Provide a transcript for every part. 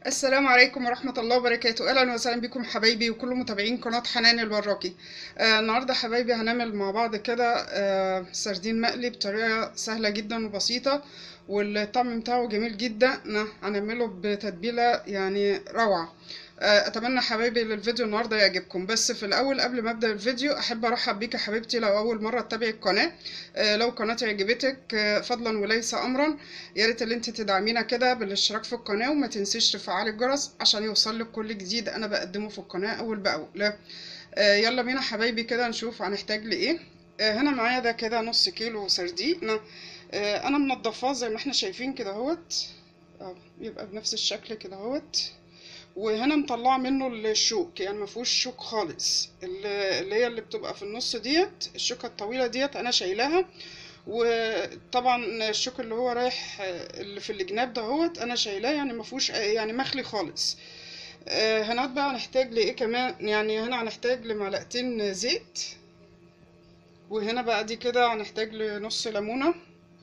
السلام عليكم ورحمة الله وبركاته أهلا وسهلا بكم حبايبي وكل متابعين قناة حنان الوراقي آه النهاردة حبايبي هنعمل مع بعض كده آه سردين مقلي بطريقة سهلة جدا وبسيطة والطعم بتاعه جميل جدا هنعمله بتتبيلة يعني روعة آه اتمنى حبايبي الفيديو النهارده يعجبكم بس في الاول قبل ما ابدا الفيديو احب ارحب بيك يا حبيبتي لو اول مره تتابعي القناه آه لو قناتي عجبتك آه فضلا وليس امرا يا ريت اللي انت تدعمينا كده بالاشتراك في القناه وما تنسيش تفعلي الجرس عشان يوصلك كل جديد انا بقدمه في القناه اول باول يلا بينا حبايبي كده نشوف هنحتاج لايه هنا معايا ده كده نص كيلو سردين انا منضفاه زي ما احنا شايفين كده اهوت يبقى بنفس الشكل كده اهوت وهنا مطلعه منه الشوك يعني ما فيهوش شوك خالص اللي هي اللي بتبقى في النص ديت الشوكه الطويله ديت انا شايلاها وطبعا الشوك اللي هو رايح اللي في الجناب دهوت انا شايلاه يعني ما فيهوش يعني مخلي خالص هنا بقى هنحتاج لايه كمان يعني هنا هنحتاج لمعلقتين زيت وهنا بقى دي كده هنحتاج لنص ليمونه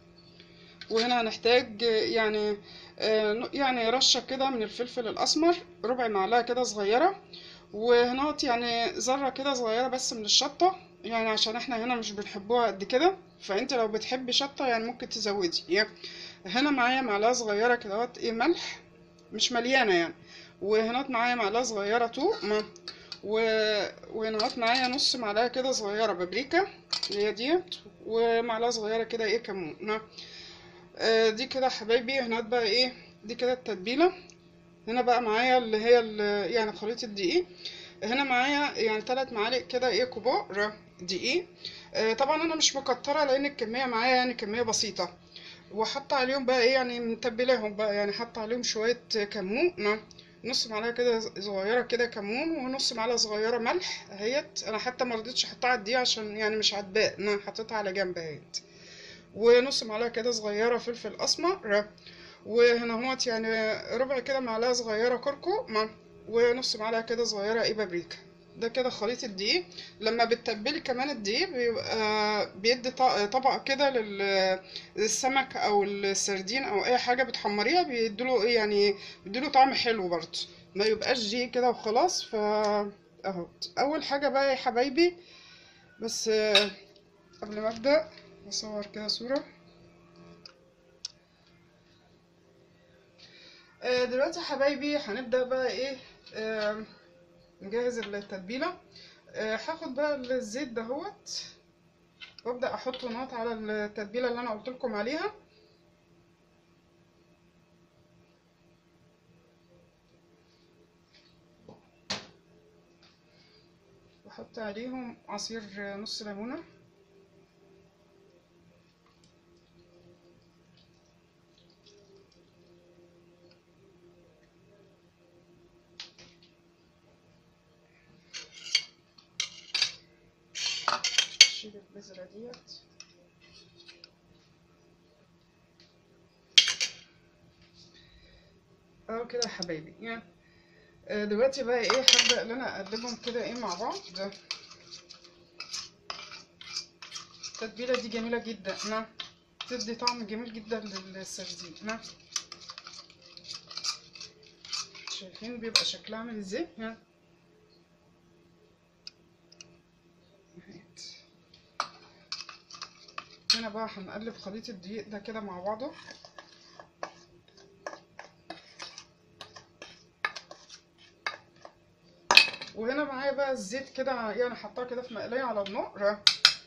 وهنا هنحتاج يعني يعني رشة كده من الفلفل الأسمر ربع معلقة كده صغيرة وهنحط يعني ذرة كده صغيرة بس من الشطة يعني عشان احنا هنا مش بنحبوها قد كده فانت لو بتحبي شطة يعني ممكن تزودي يعني هنا معايا معلقة صغيرة كده ايه ملح مش مليانة يعني وهنا معايا معلقة صغيرة توم و... وهنا معايا نص معلقة كده صغيرة بابريكا اللي هي ديت ومعلقة صغيرة كده ايه كمون دي كده حبايبي هنا بقى ايه دي كده التتبيله هنا بقى معايا اللي هي اللي يعني خليط الدقيق هنا معايا يعني ثلاث معالق كده ايه كبار دقيق آه طبعا انا مش مكتره لان الكميه معايا يعني كميه بسيطه وحط عليهم بقى ايه يعني متبلاهم بقى يعني حط عليهم شويه كمون نص معلقه كده صغيره كده كمون ونص معلقه صغيره ملح اهيت انا حتى ما رضيتش احطها على الدقيق عشان يعني مش عتباء انا حطيتها على جنب اهيت ونص معلقه كده صغيره فلفل اسمر وهنا هوت يعني ربع كده معلقه صغيره كركم ونص معلقه كده صغيره ايه بابريكا ده كده خليط الدقيق لما بتتبلي كمان الدقيق بيبقى بيدي طبقه كده للسمك او السردين او اي حاجه بتحمريها بيديله ايه يعني بيديله طعم حلو برضه ما يبقاش دقيق كده وخلاص ف اهو اول حاجه بقى يا حبايبي بس قبل ما ابدا اصور كده صورة آه دلوقتي يا حبايبي هنبدأ بقى ايه آه نجهز التتبيلة آه هاخد بقى الزيت دهوت وابدأ احطه نقط على التتبيلة اللي انا قلت لكم عليها واحط عليهم عصير نص ليمونه نشيل البذرة ديت اهو كده يا حبايبي يعني دلوقتي بقى ايه هبدأ ان انا اقلبهم كده ايه مع بعض التتبيلة دي جميلة جدا نعم تدي طعم جميل جدا للسردين نعم شايفين بيبقى شكلها عامل ازاي يعني هنا بقى هنقلب خليط الدقيق ده كده مع بعضه وهنا معايا بقى الزيت كده يعني حطاه كده في مقلايه على النار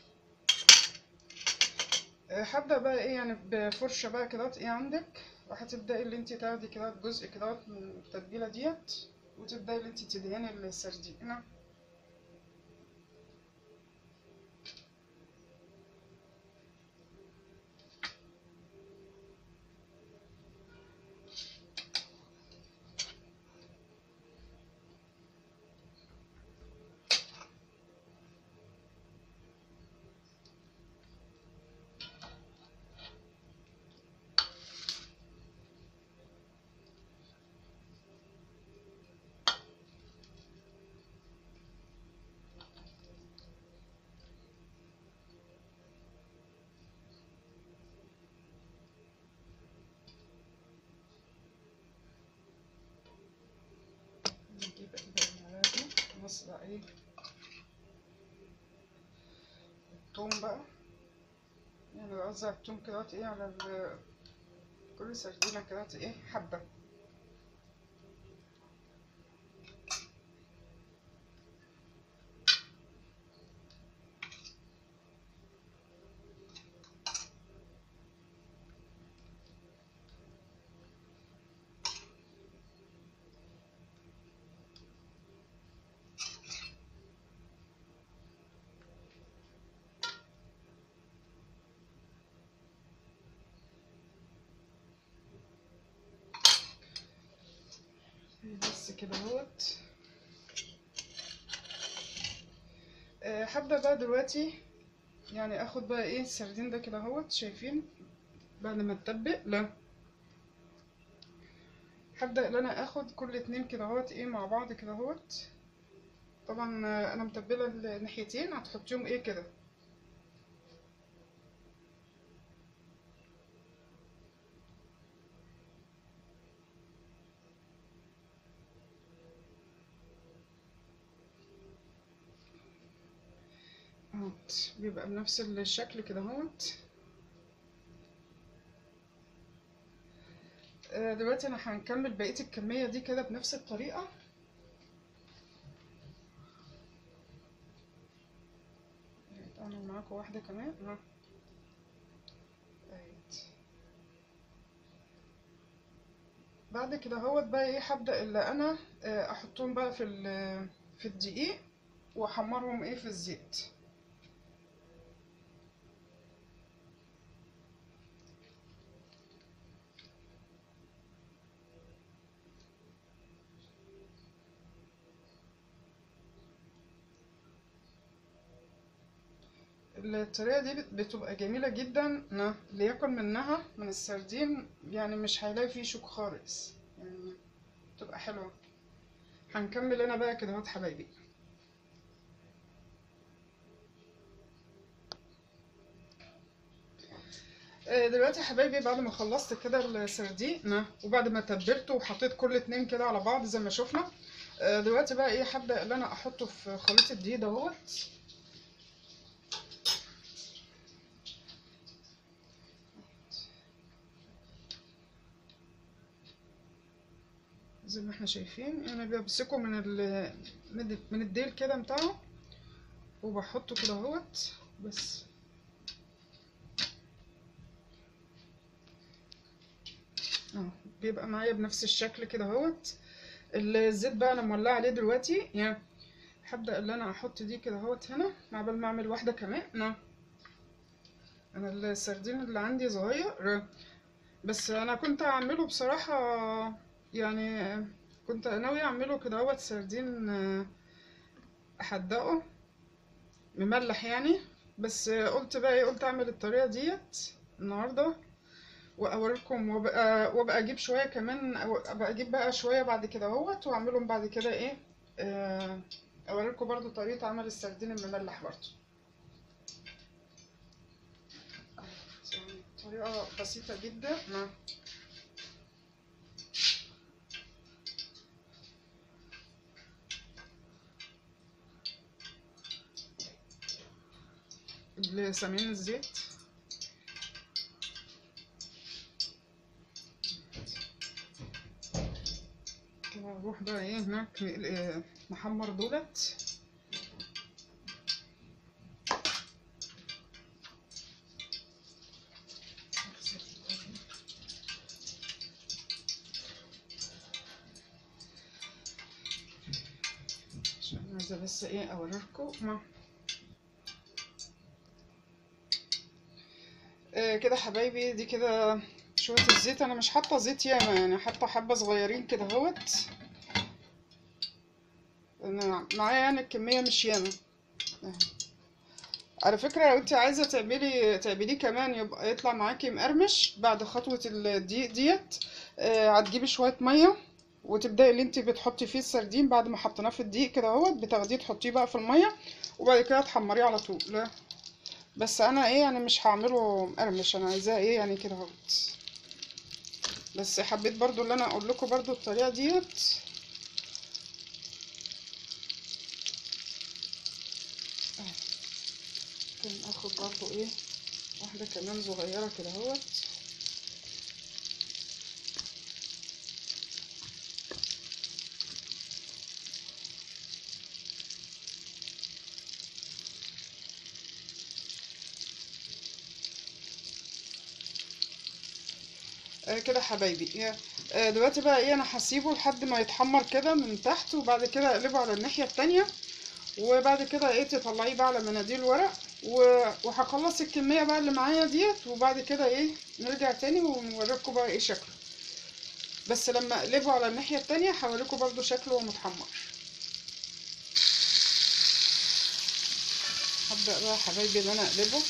هبدا بقى ايه يعني بفرشه بقى كده ايه عندك وهتبداي اللي انت تاخدي كده جزء كده من التتبيله ديت وتبداي اللي انت تدهني السردين هنا نجيب المعلقة دي نص بقى ايه التوم بقى يعني بوزع التوم كده ايه على ال- كل سردينة كده ايه حبة بس كده اهوت آه، هبدأ بقى دلوقتي يعني اخد بقى ايه السردين ده كده اهوت شايفين بعد ما اتبق لا هبدأ ان انا اخد كل اتنين كده اهوت ايه مع بعض كده اهوت طبعا آه، انا متبلة الناحيتين هتحطيهم ايه كده اهوت بيبقى بنفس الشكل كده اهوت آه، دلوقتي انا هنكمل بقية الكمية دي كده بنفس الطريقة اعمل معاكم واحدة كمان ها اهيت. بعد كده اهوت بقى ايه هبدأ اللي انا آه، احطهم بقى في ال- في الدقيق واحمرهم ايه في الزيت الطريقة دي بت- بتبقى جميلة جدا نا- اللي ياكل منها من السردين يعني مش هيلاقي فيه شوك خالص يعني بتبقى حلوة هنكمل انا بقى كده اهوت حبايبي آه، دلوقتي يا حبايبي بعد ما خلصت كده السردين نا، وبعد ما تبلته وحطيت كل اتنين كده على بعض زي ما شفنا آه، دلوقتي بقى ايه هبدأ ان انا احطه في خليط الدقيق دهوت زي ما احنا شايفين انا بمسكه من ال من ال- من الديل كده بتاعه وبحطه كده اهوت بس اه بيبقى معايا بنفس الشكل كده اهوت الزيت بقى انا مولعه عليه دلوقتي يعني هبدأ ان انا احط دي كده اهوت هنا مع بال ما اعمل واحده كمان نعم انا السردين اللي عندي صغير بس انا كنت اعمله بصراحه يعني كنت ناوي اعمله كده اهوت سردين آه، احدقه مملح يعني بس قلت بقى ايه قلت اعمل الطريقه ديت النهارده واوريكم وابقى وابقى اجيب شويه كمان أو- ابقى اجيب بقى شويه بعد كده اهوت واعملهم بعد كده ايه آه، اوريكم برضو طريقه عمل السردين المملح برضو طريقه بسيطه جدا نعم لسمين الزيت كده نروح بقى ايه هناك ن- نحمر دولت عشان عايزة بس ايه اوريكم ما آه كده حبايبي دي كده شوية الزيت انا مش حاطة زيت ياما يعني حاطة حبة صغيرين كده اهوت انا معايا يعني الكمية مش ياما أهي. على فكرة لو انت عايزة تعملي تعمليه كمان يبقى يطلع معاكي مقرمش بعد خطوة الدقيق ديت آه هتجيبي شوية مية وتبدأي اللي انت بتحطي فيه السردين بعد ما حطيناه في الدقيق كده اهوت بتاخديه تحطيه بقى في المية وبعد كده تحمريه على طول لا بس انا ايه يعني مش هعمله مقرمش انا عايزاه ايه يعني كده اهوت بس حبيت برضو اللي انا اقول لكم برضو الطريقة ديت ممكن اخد برضو ايه واحدة كمان صغيرة كده اهوت آه كده حبايبي يا- آه دلوقتي بقى ايه انا هسيبه لحد ما يتحمر كده من تحت وبعد كده اقلبه على الناحية التانية وبعد كده ايه تطلعيه بقى على مناديل ورق و- وهخلص الكمية بقى اللي معايا ديت وبعد كده ايه نرجع تاني ونوريكم بقى ايه شكله بس لما اقلبه على الناحية التانية هوريكم برضو شكله وهو متحمر هبدأ بقى يا حبايبي ان انا اقلبه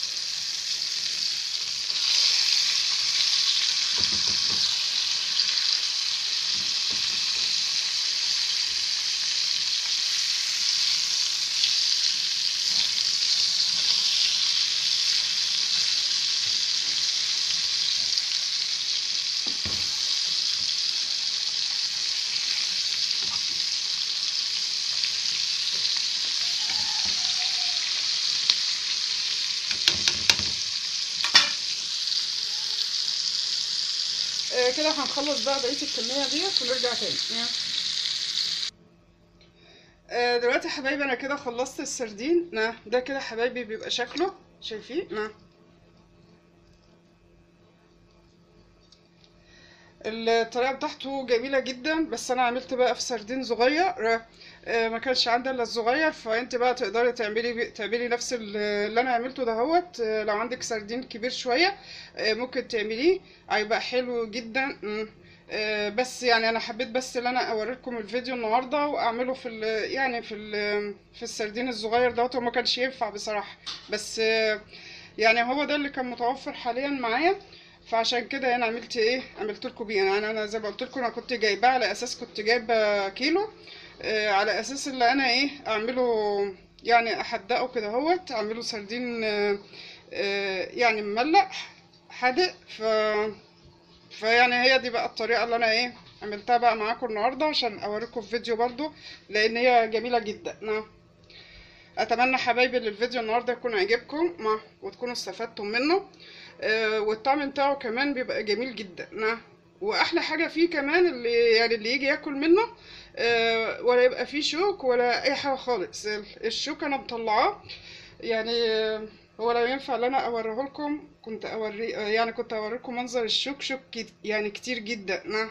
آه كده هنخلص بقى بقية الكمية ديت ونرجع تاني آه دلوقتي يا حبايبي انا كده خلصت السردين نا ده كده حبايبي بيبقى شكله شايفين نا الطريقة بتاعته جميلة جدا بس انا عملت بقى في سردين صغير آه، ما كانش عندي الا الصغير فانت بقى تقدري تعملي تعملي نفس ال- اللي انا عملته دهوت آه، لو عندك سردين كبير شوية آه، ممكن تعمليه هيبقى حلو جدا مم. آه، بس يعني انا حبيت بس ان انا اوريكم الفيديو النهارده واعمله في ال يعني في ال في السردين الصغير دوت وما كانش ينفع بصراحة بس آه، يعني هو ده اللي كان متوفر حاليا معايا فعشان كده انا عملت ايه عملت لكم بيه يعني انا زي ما قلت لكم انا كنت جايباه على اساس كنت جايبه كيلو آه، على اساس اللي انا ايه اعمله يعني احدقه كده اهوت اعمله سردين آه، آه، يعني مملح حادق ف فيعني هي دي بقى الطريقه اللي انا ايه عملتها بقى معاكم النهارده عشان اوريكم في فيديو برضو لان هي جميله جدا نعم اتمنى حبايبي ان الفيديو النهارده يكون عجبكم ما وتكونوا استفدتم منه آه، والطعم بتاعه كمان بيبقى جميل جدا نعم واحلى حاجه فيه كمان اللي يعني اللي يجي ياكل منه آه، ولا يبقى فيه شوك ولا اي حاجه خالص ال- الشوك انا مطلعاه يعني آه، هو لو ينفع ان انا اوريه لكم كنت اوري آه، يعني كنت اوريكم منظر الشوك شوك كت- يعني كتير جدا نعم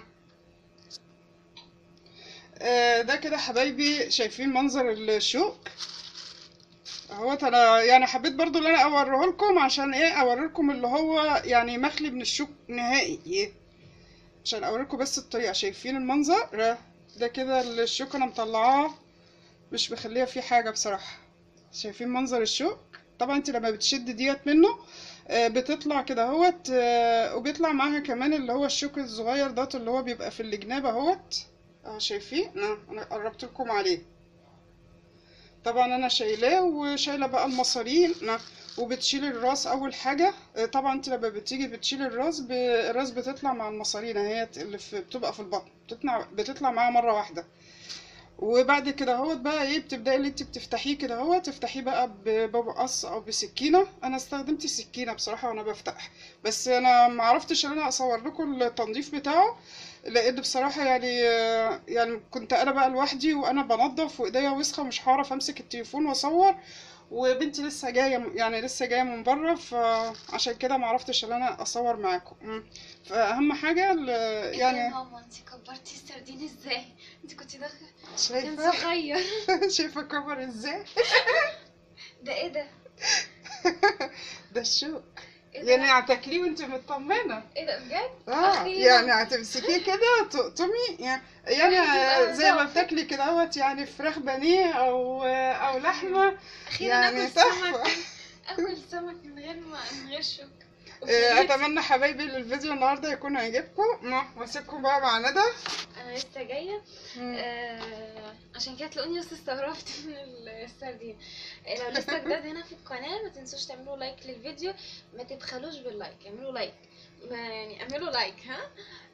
آه، ده كده حبايبي شايفين منظر الشوك اهوت انا يعني حبيت برضو ان انا اوريه لكم عشان ايه اوريكم اللي هو يعني مخلي من الشوك نهائي إيه؟ عشان اوريكم بس الطريقه شايفين المنظر ده كده الشوك انا مطلعاه مش مخليه فيه حاجه بصراحه شايفين منظر الشوك طبعا انت لما بتشد ديت منه آه، بتطلع كده اهوت آه، وبيطلع معاها كمان اللي هو الشوك الصغير ده اللي هو بيبقى في الجناب اهوت اهو شايفين نعم انا قربت لكم عليه طبعا انا شايلاه وشايله بقى المصارين نعم وبتشيل الراس اول حاجه آه، طبعا انت لما بتيجي بتشيل الراس ب... الراس بتطلع مع المصارين اهي اللي في... بتبقى في البطن بتطلع بتطلع معاها مره واحده وبعد كده اهوت بقى ايه بتبداي اللي انت بتفتحيه كده اهو تفتحيه بقى ب- بمقص او بسكينه انا استخدمت السكينه بصراحه وانا بفتح بس انا ما عرفتش ان انا اصور لكم التنظيف بتاعه لان بصراحه يعني يعني كنت انا بقى لوحدي وانا بنضف وايديا وسخه مش هعرف امسك التليفون واصور وبنتي لسه جايه يعني لسه جايه من بره فعشان كده ما عرفتش ان انا اصور معاكم مم. فاهم حاجه ال- يعني يعني يا ماما انت كبرتي السردين ازاي انت كنت داخله كان شايفه صغير شايفه كبر ازاي ده ايه ده ده الشوك ايه ده يعني هتاكليه وانت مطمنه ايه ده بجد اه أخيراً. يعني هتمسكيه كده تقطمي يعني يعني أيوة، زي ما بالظبط. بتاكلي كده اهوت يعني فراخ بانيه او او لحمه اخيرا يعني اكل سمك تحفه اكل سمك من غير ما من غير شوك آه، اتمنى حبايبي ان الفيديو النهارده يكون عجبكم ما- واسيبكم بقى مع ندى انا لسه جايه مم. آه عشان كده تلاقوني بس استغربت من السردين آه، لو لسه جداد هنا في القناه ما تنسوش تعملوا لايك للفيديو ما تبخلوش باللايك اعملوا لايك ما يعني اعملوا لايك ها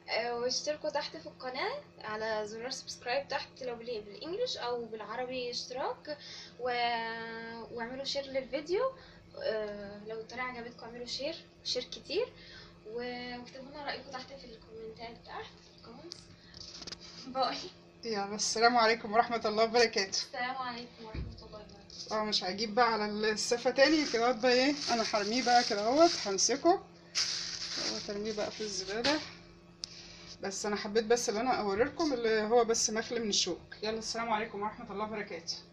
آه، واشتركوا تحت في القناة على زرار سبسكرايب تحت لو بال- بالانجلش او بالعربي اشتراك و... واعملوا شير للفيديو آه، لو الطريقة عجبتكم اعملوا شير شير كتير و- واكتبوا لنا رأيكم تحت في الكومنتات تحت الكومنتس باي يلا السلام عليكم ورحمة الله وبركاته السلام عليكم ورحمة الله وبركاته اه مش هجيب بقى على السفة تاني كده بقى ايه انا هرميه بقى كده اهوت همسكه اهوت ارميه بقى في الزبالة بس انا حبيت بس اللي انا اوريلكم اللي هو بس مخلي من الشوك يلا السلام عليكم ورحمة الله وبركاته